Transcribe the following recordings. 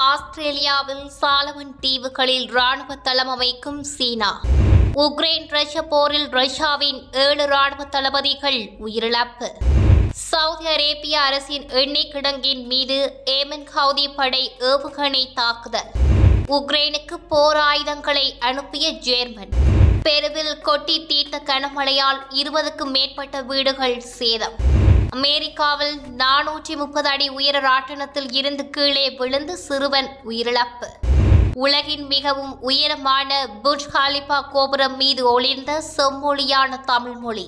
ஆஸ்திரேலியாவில் சாலமன் தீவுகளில் ராணுவ தளம் அமைக்கும் சீனா உக்ரைன் ரஷ்ய போரில் ரஷ்யாவின் ஏழு ராணுவ தளபதிகள் உயிரிழப்பு சவுதி அரேபிய அரசின் எண்ணெய் கிடங்கின் மீது ஏமன் ஹவுதி படை ஏவுகணை தாக்குதல் உக்ரைனுக்கு போர் ஆயுதங்களை அனுப்பிய ஜேர்மன் பெருவில் கொட்டி தீர்த்த கனமழையால் இருபதுக்கும் மேற்பட்ட வீடுகள் சேதம் அமெரிக்காவில் நானூற்றி முப்பது அடி உயர ராட்டினத்தில் இருந்து கீழே விழுந்து சிறுவன் உயிரிழப்பு உலகின் மிகவும் உயரமான புர்ஜ் ஹாலிபா கோபுரம் மீது ஒளிர்ந்த செம்மொழியான தமிழ் மொழி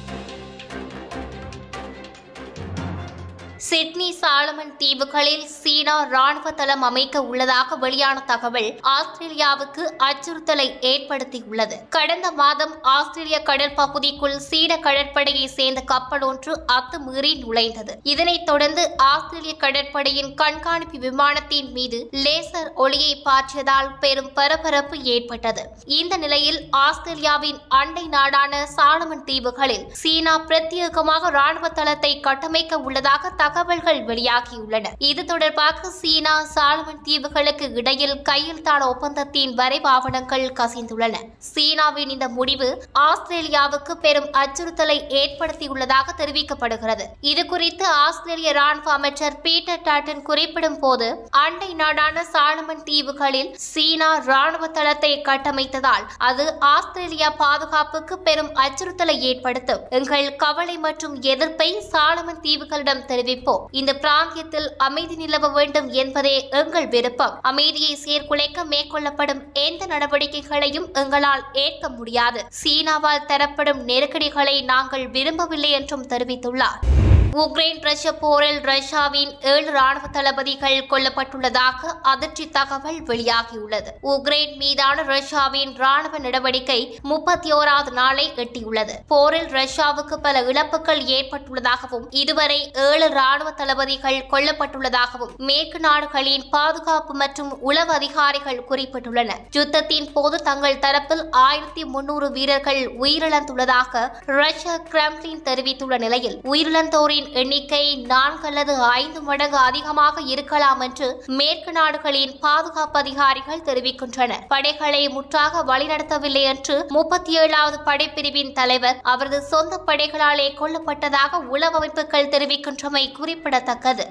சிட்னி சாலமன் தீவுகளில் சீனா ராணுவ தளம் அமைக்க உள்ளதாக வெளியான தகவல் ஆஸ்திரேலியாவுக்கு அச்சுறுத்தலை ஏற்படுத்தியுள்ளது கடந்த மாதம் ஆஸ்திரேலிய கடல் பகுதிக்குள் சீன கடற்படையை சேர்ந்த கப்பல் ஒன்று அத்துமீறி நுழைந்தது இதனைத் தொடர்ந்து ஆஸ்திரேலிய கடற்படையின் கண்காணிப்பு விமானத்தின் மீது லேசர் ஒளியை பாய்ச்சியதால் பெரும் பரபரப்பு ஏற்பட்டது இந்த நிலையில் ஆஸ்திரேலியாவின் அண்டை நாடான சாலமன் தீவுகளில் சீனா பிரத்யேகமாக ராணுவ தளத்தை கட்டமைக்க உள்ளதாக தகவல்கள் வெளியாகியுள்ளன இது தொடர்பாக சீனா சாலமன் தீவுகளுக்கு இடையில் கையெழுத்தான ஒப்பந்தத்தின் வரைவு ஆவணங்கள் கசிந்துள்ளன சீனாவின் இந்த முடிவு ஆஸ்திரேலியாவுக்கு பெரும் அச்சுறுத்தலை ஏற்படுத்தியுள்ளதாக தெரிவிக்கப்படுகிறது இது குறித்து ஆஸ்திரேலிய ராணுவ அமைச்சர் பீட்டர் டாட்டன் குறிப்பிடும் போது அண்டை நாடான சாலமன் தீவுகளில் சீனா ராணுவ தளத்தை கட்டமைத்ததால் அது ஆஸ்திரேலியா பாதுகாப்புக்கு பெரும் அச்சுறுத்தலை ஏற்படுத்தும் எங்கள் கவலை மற்றும் எதிர்ப்பை சாலமன் தீவுகளிடம் தெரிவிப்போம் இந்த பிராந்தியத்தில் அமைதி நிலவ வேண்டும் என்பதே எங்கள் விருப்பம் அமைதியை சீர்குலைக்க மேற்கொள்ளப்படும் எந்த நடவடிக்கைகளையும் எங்களால் ஏற்க முடியாது சீனாவால் தரப்படும் நெருக்கடிகளை நாங்கள் விரும்பவில்லை என்றும் தெரிவித்துள்ளார் உக்ரைன் ரஷ்ய போரில் ரஷ்யாவின் ஏழு ராணுவ தளபதிகள் கொல்லப்பட்டுள்ளதாக அதிர்ச்சி தகவல் வெளியாகியுள்ளது உக்ரைன் மீதான ரஷ்யாவின் ராணுவ நடவடிக்கை முப்பத்தி ஓராவது நாளை எட்டியுள்ளது போரில் ரஷ்யாவுக்கு பல இழப்புகள் ஏற்பட்டுள்ளதாகவும் இதுவரை ஏழு ராணுவ தளபதிகள் கொல்லப்பட்டுள்ளதாகவும் மேற்கு நாடுகளின் பாதுகாப்பு மற்றும் உளவு அதிகாரிகள் குறிப்பிட்டுள்ளனர் யுத்தத்தின் போது தங்கள் தரப்பில் ஆயிரத்தி முன்னூறு வீரர்கள் உயிரிழந்துள்ளதாக ரஷ்ய கிரெம்லின் தெரிவித்துள்ள நிலையில் உயிரிழந்தோரின் எண்ணிக்கை நான்கு அல்லது ஐந்து மடங்கு அதிகமாக இருக்கலாம் என்று மேற்கு நாடுகளின் பாதுகாப்பு அதிகாரிகள் தெரிவிக்கின்றனர் படைகளை முற்றாக வழிநடத்தவில்லை என்று முப்பத்தி ஏழாவது படைப்பிரிவின் தலைவர் அவரது சொந்த படைகளாலே கொல்லப்பட்டதாக உளவு அமைப்புகள் தெரிவிக்கின்றமை குறிப்பிடத்தக்கது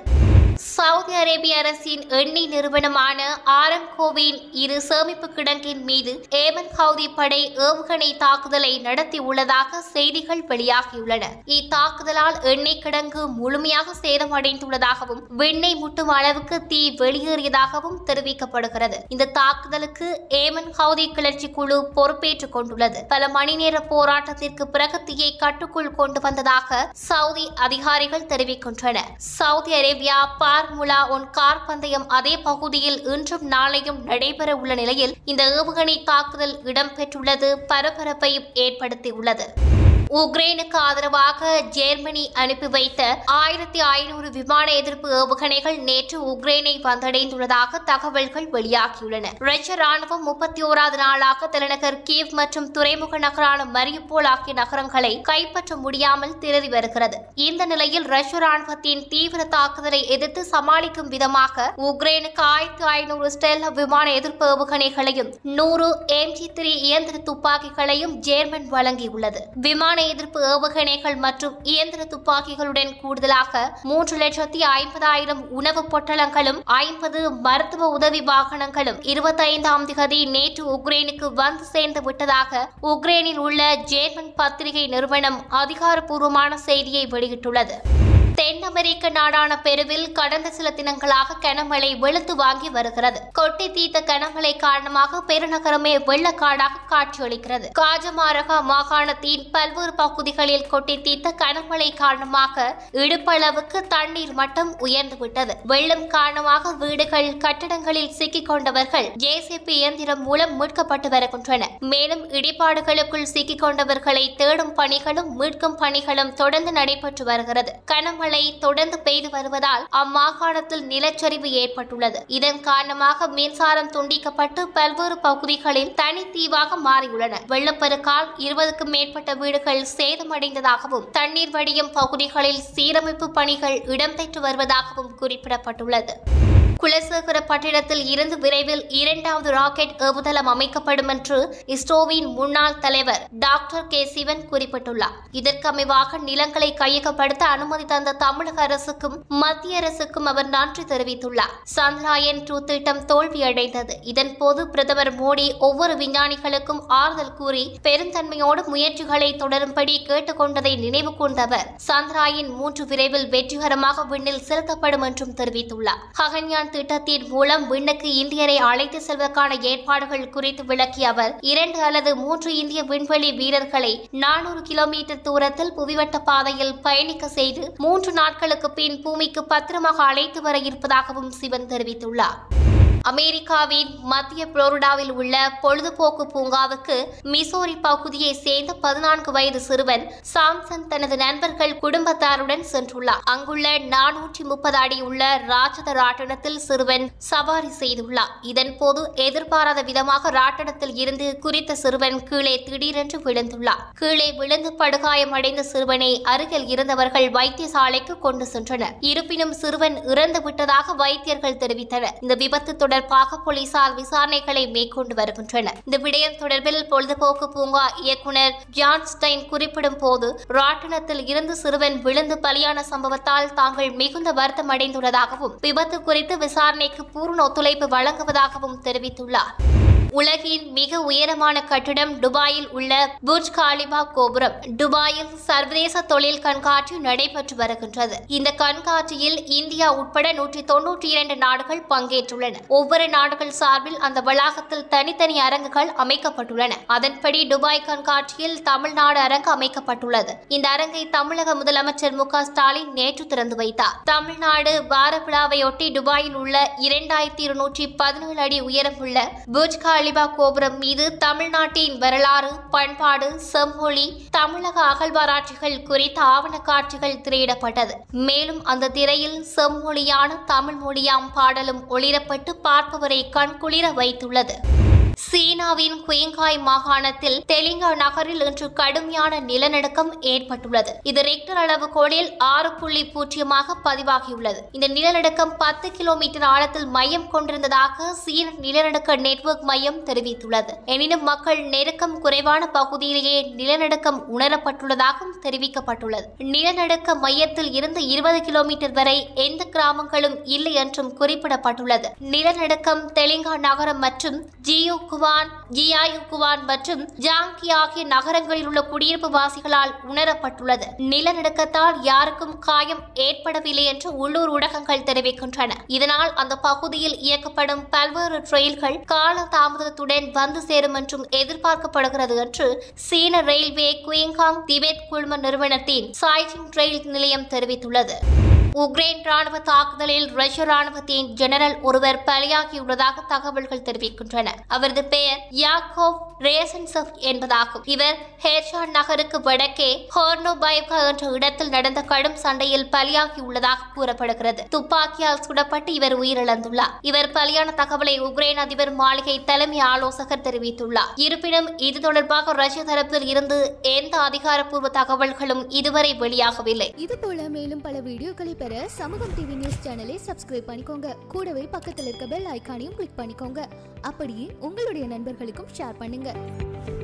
சவுதி அரேபிய அரசின் எண்ணெய் நிறுவனமான ஆரம்கோவின் இரு சேமிப்பு கிடங்கின் மீது ஏமன் ஹவுதி படை ஏவுகணை தாக்குதலை நடத்தி உள்ளதாக செய்திகள் வெளியாகியுள்ளன இத்தாக்குதலால் எண்ணெய் கிடங்கு முழுமையாக சேதமடைந்துள்ளதாகவும் வெண்ணெய் முட்டும் அளவுக்கு தீ வெளியேறியதாகவும் தெரிவிக்கப்படுகிறது இந்த தாக்குதலுக்கு ஏமன் ஹவுதி கிளர்ச்சி குழு பொறுப்பேற்றுக் கொண்டுள்ளது பல மணி நேர போராட்டத்திற்கு பிறகு தீயை கட்டுக்குள் கொண்டு வந்ததாக சவுதி அதிகாரிகள் தெரிவிக்கின்றனர் Saudi Arabia Formula One car பந்தயம் அதே பகுதியில் இன்றும் நாளையும் நடைபெற உள்ள நிலையில் இந்த ஏவுகணை தாக்குதல் இடம்பெற்றுள்ளது பரபரப்பையும் ஏற்படுத்தியுள்ளது உக்ரைனுக்கு ஆதரவாக ஜெர்மனி அனுப்பி வைத்த ஆயிரத்தி ஐநூறு விமான எதிர்ப்பு ஏவுகணைகள் நேற்று உக்ரைனை வந்தடைந்துள்ளதாக தகவல்கள் வெளியாகியுள்ளன ரஷ்ய ராணுவம் முப்பத்தி ஓராவது நாளாக தலைநகர் கீவ் மற்றும் துறைமுக நகரான மரியுபோல் ஆகிய நகரங்களை கைப்பற்ற முடியாமல் திரறி வருகிறது இந்த நிலையில் ரஷ்ய ராணுவத்தின் தீவிர தாக்குதலை எதிர்த்து சமாளிக்கும் விதமாக உக்ரைனுக்கு ஆயிரத்தி ஐநூறு ஸ்டெல் விமான எதிர்ப்பு ஏவுகணைகளையும் நூறு எம்ஜி த்ரீ இயந்திர துப்பாக்கிகளையும் ஜேர்மன் வழங்கியுள்ளது விமான எதிர்ப்பு ஏவுகணைகள் மற்றும் இயந்திர துப்பாக்கிகளுடன் கூடுதலாக மூன்று லட்சத்தி ஐம்பதாயிரம் உணவு பொட்டலங்களும் ஐம்பது மருத்துவ உதவி வாகனங்களும் இருபத்தைந்தாம் திகதி நேற்று உக்ரைனுக்கு வந்து சேர்ந்து விட்டதாக உக்ரைனில் உள்ள ஜேர்மன் பத்திரிகை நிறுவனம் அதிகாரப்பூர்வமான செய்தியை வெளியிட்டுள்ளது தென் அமெரிக்க நாடான பெருவில் கடந்த சில தினங்களாக கனமழை வெளுத்து வாங்கி வருகிறது கொட்டி தீர்த்த கனமழை காரணமாக பெருநகரமே வெள்ளக்காடாக காட்சியளிக்கிறது காஜமாரகா மாகாணத்தின் பல்வேறு பகுதிகளில் கொட்டி தீர்த்த கனமழை காரணமாக இடுப்பளவுக்கு தண்ணீர் மட்டம் உயர்ந்துவிட்டது வெள்ளம் காரணமாக வீடுகள் கட்டடங்களில் சிக்கிக் கொண்டவர்கள் ஜேசிபி இயந்திரம் மூலம் மீட்கப்பட்டு வருகின்றன மேலும் இடிபாடுகளுக்குள் சிக்கிக் கொண்டவர்களை தேடும் பணிகளும் மீட்கும் பணிகளும் தொடர்ந்து நடைபெற்று வருகிறது கனமழை தொடர்ந்து பெய்து வருவதால் அம்மாகாணத்தில் நிலச்சரிவு ஏற்பட்டுள்ளது இதன் காரணமாக மின்சாரம் துண்டிக்கப்பட்டு பல்வேறு பகுதிகளில் தனித்தீவாக மாறியுள்ளன வெள்ளப்பெருக்கால் இருபதுக்கும் மேற்பட்ட வீடுகள் சேதமடைந்ததாகவும் தண்ணீர் வடியும் பகுதிகளில் சீரமைப்பு பணிகள் இடம்பெற்று வருவதாகவும் குறிப்பிடப்பட்டுள்ளது குலசேகரப்பட்டினத்தில் இருந்து விரைவில் இரண்டாவது ராக்கெட் ஏவுதளம் அமைக்கப்படும் என்று இஸ்ரோவின் முன்னாள் தலைவர் டாக்டர் கே சிவன் குறிப்பிட்டுள்ளார் இதற்கமைவாக நிலங்களை கையகப்படுத்த அனுமதி தந்த தமிழக அரசுக்கும் மத்திய அரசுக்கும் அவர் நன்றி தெரிவித்துள்ளார் சந்திராயன் டூ திட்டம் தோல்வியடைந்தது இதன் போது பிரதமர் மோடி ஒவ்வொரு விஞ்ஞானிகளுக்கும் ஆறுதல் கூறி பெருந்தன்மையோடு முயற்சிகளை தொடரும்படி கேட்டுக்கொண்டதை நினைவு கொண்டவர் சந்திராயன் மூன்று விரைவில் வெற்றிகரமாக விண்ணில் செலுத்தப்படும் என்றும் தெரிவித்துள்ளார் ககன்யான் திட்டத்தின் மூலம் விண்ணுக்கு இந்தியரை அழைத்து செல்வதற்கான ஏற்பாடுகள் குறித்து விளக்கிய அவர் இரண்டு அல்லது மூன்று இந்திய விண்வெளி வீரர்களை நானூறு கிலோமீட்டர் தூரத்தில் புவிவட்ட பாதையில் பயணிக்க செய்து மூன்று நாட்களுக்கு பின் பூமிக்கு பத்திரமாக அழைத்து வர இருப்பதாகவும் சிவன் தெரிவித்துள்ளார் அமெரிக்காவின் மத்திய புளோரிடாவில் உள்ள பொழுதுபோக்கு பூங்காவுக்கு மிசோரி பகுதியை சேர்ந்த பதினான்கு வயது சிறுவன் சாம்சன் தனது நண்பர்கள் குடும்பத்தாருடன் சென்றுள்ளார் அங்குள்ள நானூற்றி முப்பது அடி உள்ள ராட்சத ராட்டனத்தில் சிறுவன் சவாரி செய்துள்ளார் இதன் போது எதிர்பாராத விதமாக ராட்டனத்தில் இருந்து குறித்த சிறுவன் கீழே திடீரென்று விழுந்துள்ளார் கீழே விழுந்து படுகாயமடைந்த சிறுவனை அருகில் இருந்தவர்கள் வைத்தியசாலைக்கு கொண்டு சென்றனர் இருப்பினும் சிறுவன் இறந்து விட்டதாக வைத்தியர்கள் தெரிவித்தனர் இந்த விபத்து தொடர்பாக போலீசார் விசாரணைகளை மேற்கொண்டு வருகின்றனர் இந்த விடயம் தொடர்பில் பொழுதுபோக்கு பூங்கா இயக்குனர் ஜான்ஸ்டைன் குறிப்பிடும் போது ராட்டனத்தில் இருந்து சிறுவன் விழுந்து பலியான சம்பவத்தால் தாங்கள் மிகுந்த வருத்தம் அடைந்துள்ளதாகவும் விபத்து குறித்து விசாரணைக்கு பூர்ண ஒத்துழைப்பு வழங்குவதாகவும் தெரிவித்துள்ளார் உலகின் மிக உயரமான கட்டிடம் துபாயில் உள்ள புர்ஜ் காலிபா கோபுரம் துபாயில் சர்வதேச தொழில் கண்காட்சி நடைபெற்று வருகின்றது இந்த கண்காட்சியில் இந்தியா உட்பட நூற்றி தொன்னூற்றி இரண்டு நாடுகள் பங்கேற்றுள்ளன ஒவ்வொரு நாடுகள் சார்பில் அந்த வளாகத்தில் தனித்தனி அரங்குகள் அமைக்கப்பட்டுள்ளன அதன்படி துபாய் கண்காட்சியில் தமிழ்நாடு அரங்கு அமைக்கப்பட்டுள்ளது இந்த அரங்கை தமிழக முதலமைச்சர் மு க ஸ்டாலின் நேற்று திறந்து வைத்தார் தமிழ்நாடு வார விழாவையொட்டி துபாயில் உள்ள இரண்டாயிரத்தி இருநூற்றி பதினேழு அடி உயரமுள்ள புர்ஜ் காலிபா கோபுரம் மீது தமிழ்நாட்டின் வரலாறு பண்பாடு செம்மொழி தமிழக அகழ்வாராய்ச்சிகள் குறித்த ஆவணக் காட்சிகள் திரையிடப்பட்டது மேலும் அந்த திரையில் செம்மொழியான தமிழ் மொழியாம் பாடலும் ஒளிரப்பட்டு பார்ப்பவரை கண்குளிர வைத்துள்ளது சீனாவின் குயங்காய் மாகாணத்தில் தெலிங்கா நகரில் இன்று கடுமையான நிலநடுக்கம் ஏற்பட்டுள்ளது இது ரெக்டர் அளவுகோலில் ஆறு புள்ளி பூஜ்ஜியமாக பதிவாகியுள்ளது இந்த நிலநடுக்கம் பத்து கிலோமீட்டர் ஆழத்தில் மையம் கொண்டிருந்ததாக சீன நிலநடுக்க நெட்வொர்க் மையம் தெரிவித்துள்ளது எனினும் மக்கள் நெருக்கம் குறைவான பகுதியிலேயே நிலநடுக்கம் உணரப்பட்டுள்ளதாகவும் தெரிவிக்கப்பட்டுள்ளது நிலநடுக்க மையத்தில் இருந்து இருபது கிலோமீட்டர் வரை எந்த கிராமங்களும் இல்லை என்றும் குறிப்பிடப்பட்டுள்ளது நிலநடுக்கம் தெலிங்கா நகரம் மற்றும் ஜியோ குவான் ஜியாயு குவான் மற்றும் ஜாங்கி ஆகிய நகரங்களில் உள்ள குடியிருப்பு வாசிகளால் உணரப்பட்டுள்ளது நிலநடுக்கத்தால் யாருக்கும் காயம் ஏற்படவில்லை என்று உள்ளூர் ஊடகங்கள் தெரிவிக்கின்றன இதனால் அந்த பகுதியில் இயக்கப்படும் பல்வேறு ரயில்கள் கால தாமதத்துடன் வந்து சேரும் என்றும் எதிர்பார்க்கப்படுகிறது என்று சீன ரயில்வே குயிங்காங் திபெத் குழும நிறுவனத்தின் சாய்ஜிங் ரயில் நிலையம் தெரிவித்துள்ளது உக்ரைன் ராணுவ தாக்குதலில் ரஷ்ய ராணுவத்தின் ஜெனரல் ஒருவர் பலியாகியுள்ளதாக தகவல்கள் தெரிவிக்கின்றன அவரது பெயர் யாக்கோவ் ரேசன்செவ் என்பதாகும் இவர் ஹேர்ஷான் நகருக்கு வடக்கே ஹோர்னோபைவ்கா என்ற இடத்தில் நடந்த கடும் சண்டையில் பலியாகியுள்ளதாக கூறப்படுகிறது துப்பாக்கியால் சுடப்பட்டு இவர் உயிரிழந்துள்ளார் இவர் பலியான தகவலை உக்ரைன் அதிபர் மாளிகை தலைமை ஆலோசகர் தெரிவித்துள்ளார் இருப்பினும் இது தொடர்பாக ரஷ்ய தரப்பில் இருந்து எந்த அதிகாரப்பூர்வ தகவல்களும் இதுவரை வெளியாகவில்லை இது போல மேலும் பல வீடியோக்களை பெற சமூகம் டிவி நியூஸ் சேனலை சப்ஸ்கிரைப் பண்ணிக்கோங்க கூடவே பக்கத்தில் இருக்க பெல் ஐகானையும் கிளிக் பண்ணிக்கோங்க அப்படியே உங்களுடைய நண்பர்களுக்கும் ஷேர் பண்ணுங்க